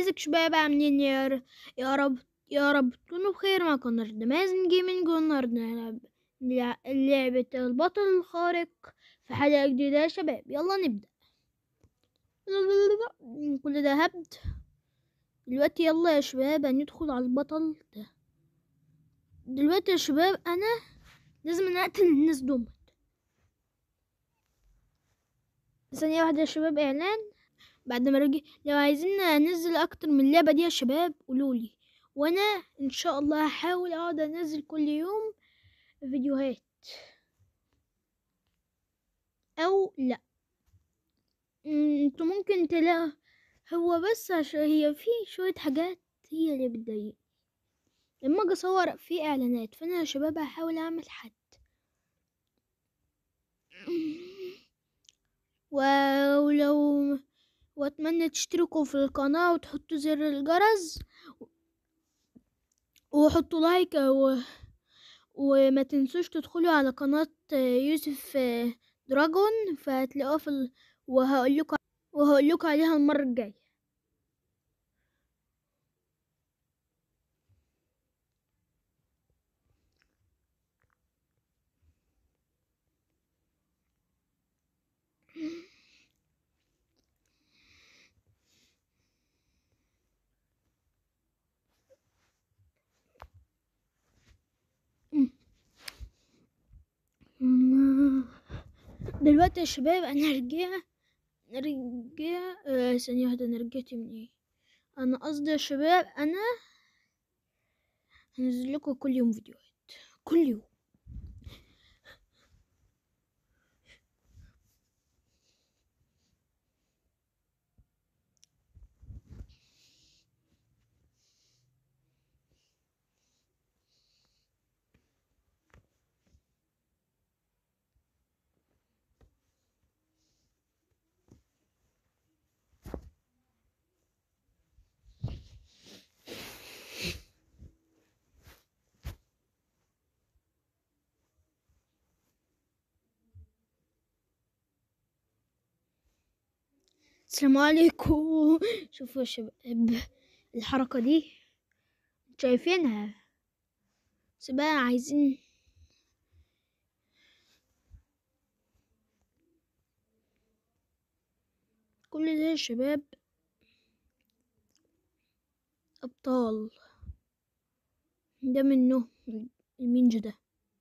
ازيك شباب عاملين يا ر- يا رب يا رب تكونوا بخير معكم النهاردة مازن جيمنج والنهاردة نلعب نلع- لعبة البطل الخارق في حلقة جديدة يا شباب يلا نبدأ كل ده هبد دلوقتي يلا يا شباب هندخل على البطل ده دلوقتي يا شباب انا لازم نقتل الناس دول ثانية واحدة يا شباب اعلان بعد ما رجع لو عايزين انزل اكتر من اللعبة دي يا شباب قولولي وانا ان شاء الله هحاول اقعد انزل كل يوم فيديوهات او لا م- انتوا ممكن تلاقوا هو بس عشان هي في شوية حاجات هي اللي بتضايقني لما اجي اصور في اعلانات فانا يا شباب هحاول اعمل حد ولو واتمنى تشتركوا في القناة وتحطوا زر الجرس وحطوا لايك و... وما تنسوش تدخلوا على قناة يوسف دراجون فهتلاقوها في ال... وهقول لكم وهقول لكم عليها المرة الجاية دلوقتي يا شباب انا رجع رجع آه ثانية واحدة انا رجعت من ايه انا قصدي يا شباب انا هنزل لكم كل يوم فيديوهات كل يوم السلام عليكم شوفوا يا شباب الحركة دي شايفينها بس بقى عايزين كل ده يا شباب أبطال ده منه المينج ده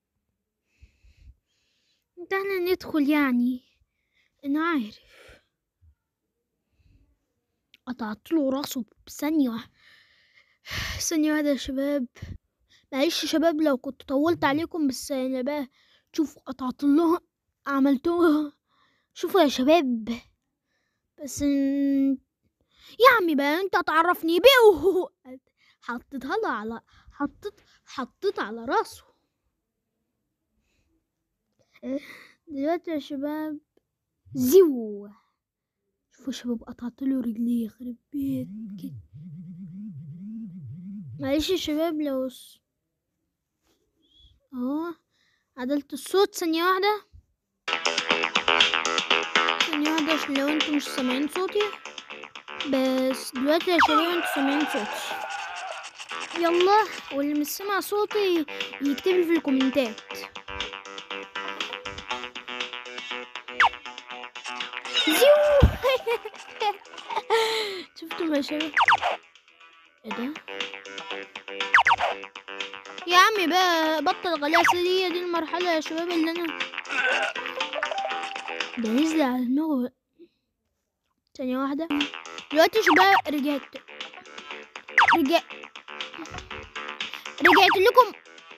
تعالى ندخل يعني أنا عارف قطعت له راسه بثانية واحدة ثانية واحدة يا شباب معلش يا شباب لو كنت طولت عليكم بس انا بقى شوفوا قطعت له عملتوها شوفوا يا شباب بس ن- يا عمي بقى انت هتعرفني بيه حطيتها له على حطيت حطيت على راسه دلوقتي يا شباب زيو شوفوا يا شباب قطعت له رجليه يخرب بيت كده معلش يا شباب لو س- اهو عدلت الصوت ثانية واحدة ثانية واحدة عشان لو انتوا مش سامعين صوتي بس دلوقتي يا شباب انتوا سامعين صوتي يلا واللي مش سامع صوتي يكتب لي في الكومنتات زيو شفتوا يا شباب ايه ده يا عمي بقى بطل غلاسة دي هي دي المرحلة يا شباب اللي انا ده نزل على دماغه بقى. ثانية واحدة دلوقتي يا شباب رجعت رجع رجعت لكم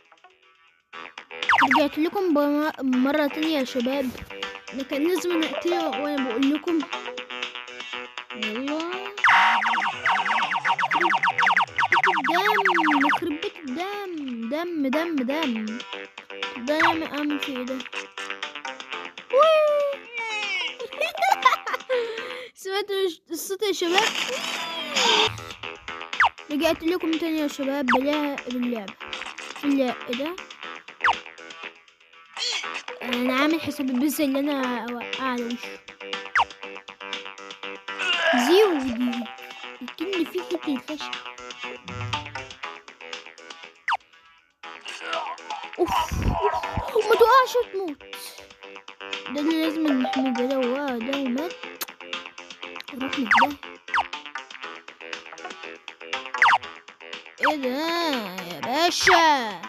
رجعت لكم بم- مرة تانية يا شباب ده كان لازم نقتله وانا بقول لكم يلا الدم يخرب بيت الدم دم دم دم ده اعمل اعمل في ايه ده وي. سمعتوا الش- الصوت يا شباب رجعت لكم تاني يا شباب بلا باللعبة بالله ايه ده انا عامل حساب البس اللي انا اوقع على وشه زيو دي يمكن فيه حتة الفشل اوف أوف، ما تقعش وتموت ده اللي لازم نحمده ده وقع ده ومات رحنا في ده ايه ده يا باشا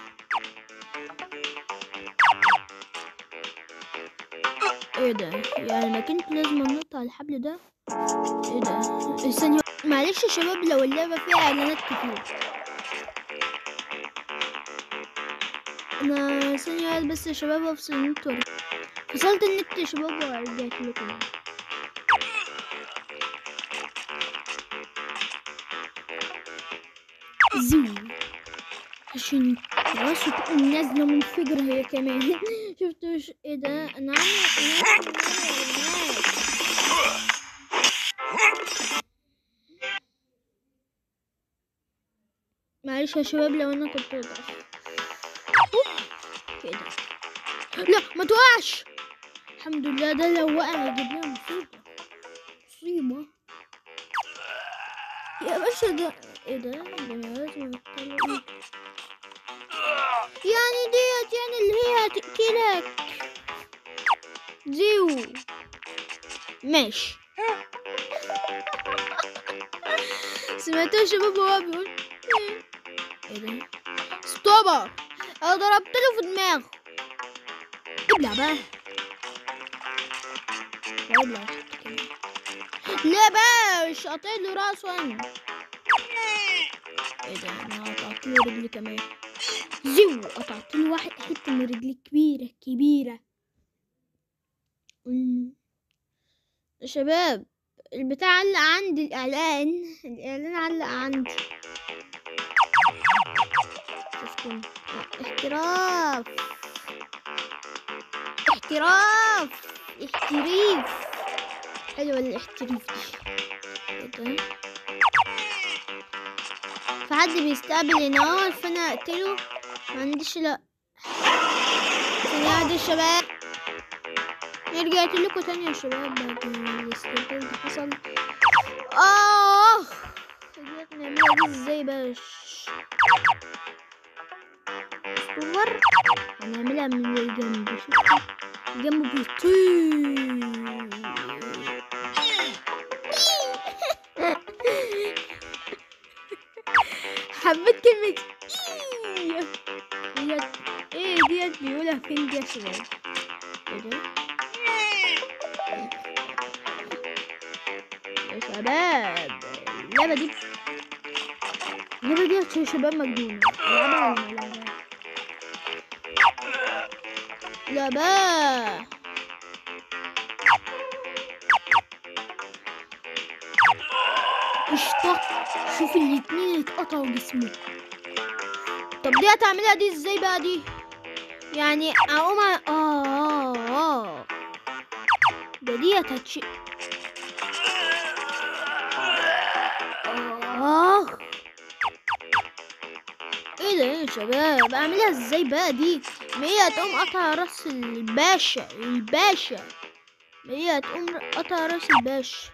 ايه ده يعني انا كنت لازم انط على الحبل ده ايه ده ثانية معلش يا شباب لو اللعبة فيها اعلانات كتير انا ثانية واحدة بس يا شباب افصل النت وارجع فصلت النت يا شباب ورجعت لكم زو عشان راسه تكون نازلة منفجرة هي كمان شفتوا وش- ايه ده انا عامل أنا عامل- معلش يا شباب لو انا كنت ضعف كده لا ما توقعش الحمد لله ده لو وقع يجيب لنا مصيبة مصيبة يا باشا ده ايه ده ده أنا لازم أتكلم. يعني ديت يعني اللي هي هتقتلك زيو ماشي سمعتوا يا شباب وهو بيقول ايه إيه ده ستوبر انا ضربت له في دماغه ابلع بقى ابلع لا باش قطع له راسه انا ايه ده انا قطعت له رجلي كمان زو قطعت له واحد حته من رجلي كبيره كبيره أمم. يا شباب البتاع علق عندي الاعلان الاعلان علق عندي شفتوا احتراف احتراف احتريف حلوة الاحتريف دي ايه ده في حد بيستقبل هنا فانا اقتله ما عنديش لا ثانية واحدة يا شباب رجعت لكم تاني يا شباب بعد ما الاستقبال ده حصل اه ديت نعملها دي ازاي باش صور هنعملها من الجنب شوفوا الجنب بيطير حبيت كلمة إيه ديت ايه ديت بيقولها فين دي يا شباب ايه ده يا شباب اللعبة دي اللعبة دي يا شباب مجنونة لعبة ولا ما لعبة لعبة اشطط شوف الاتنين اتقطعوا جسمه طب دي هتعملها دي ازاي بقى دي يعني اقوم أ- اه اه اه ده دي هتتش اه ايه ده يا شباب اعملها ازاي بقى دي ما هي هتقوم قطع راس الباشا الباشا ما هي هتقوم قطع راس الباشا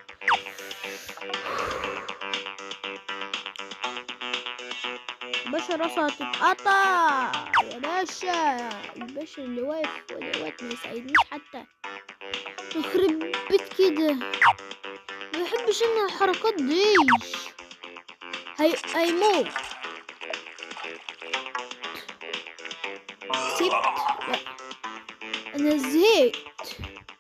باشا راسه هتتقطع يا باشا الباشا اللي واقف ودوت ما يساعدنيش حتى يخرب بيت كده ما يحبش ان الحركات دي هي هيموت سبت لا انا زهقت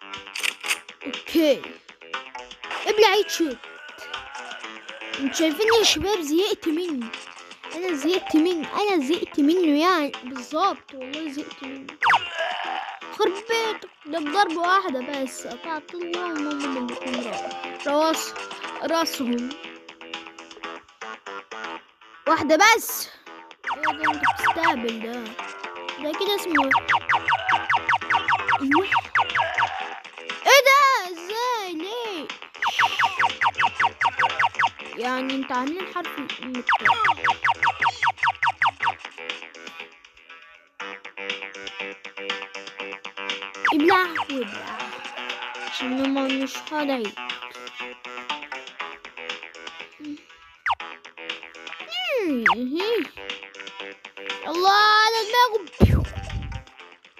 اوكي ابلع عيد شوت انتوا شايفين يا شباب زهقت منه انا زهقت منه انا زهقت منه يعني بالظبط والله زهقت منه خرب بيتك ده بضربة واحدة بس قطعت لهم هم الاتنين راس راس راسهم واحدة بس ايه ده انت بتستهبل ده ده كده اسمه ايوه ايه ده ازاي ليه يعني انت عاملين حرف الام ابلع وابلع عشان ماما مش هضعي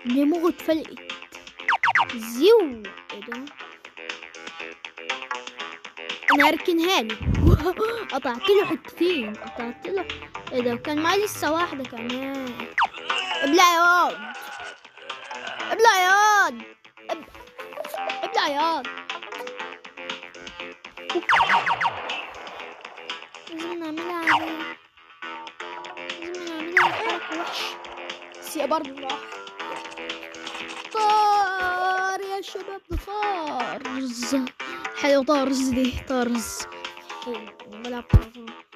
دماغه اتفلقت زيو ايه ده انا هركنها له قطعت له حتتين قطعت له ايه ده كان معايا لسه واحده كمان ابلع يا واد ابلع يا واد اب- ابلع يا واد لازم نعملها عادية لازم نعملها حركة وحش بس هي برضه راح طار يا شباب طارز حلو طارز دي طارز حلو بلعب طارز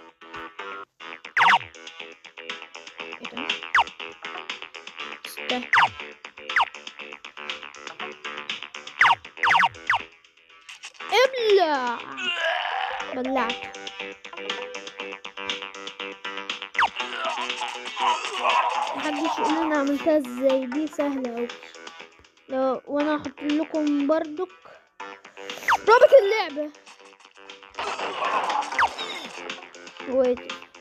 ايه ده؟ استنى. ابلع بلعت محدش يقول انا عملتها ازاي دي سهلة اوي لو وانا هحط لكم بردك رابط اللعبة ويت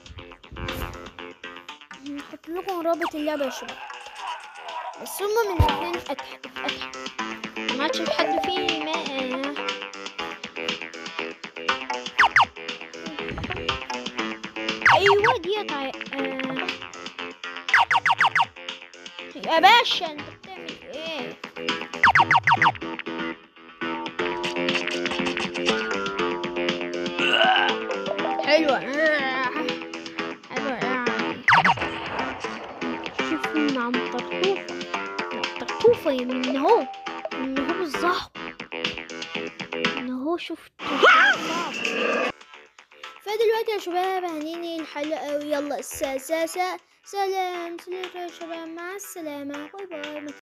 هحط لكم رابط اللعبة يا شباب بس هما من الاثنين اتفتح اتفتح ما عادش في حد فيه ما ايوه ديت عي... آه. يا باشا انت بتعمل ايه حلوة حلوة يعني شوف من عم طرطوفة طرطوفة من اهو من اهو بالظبط من اهو شفت فدلوقتي يا شباب هننهي الحلقة ويلا الساساسة سلام سلام يا شباب مع السلامة باي باي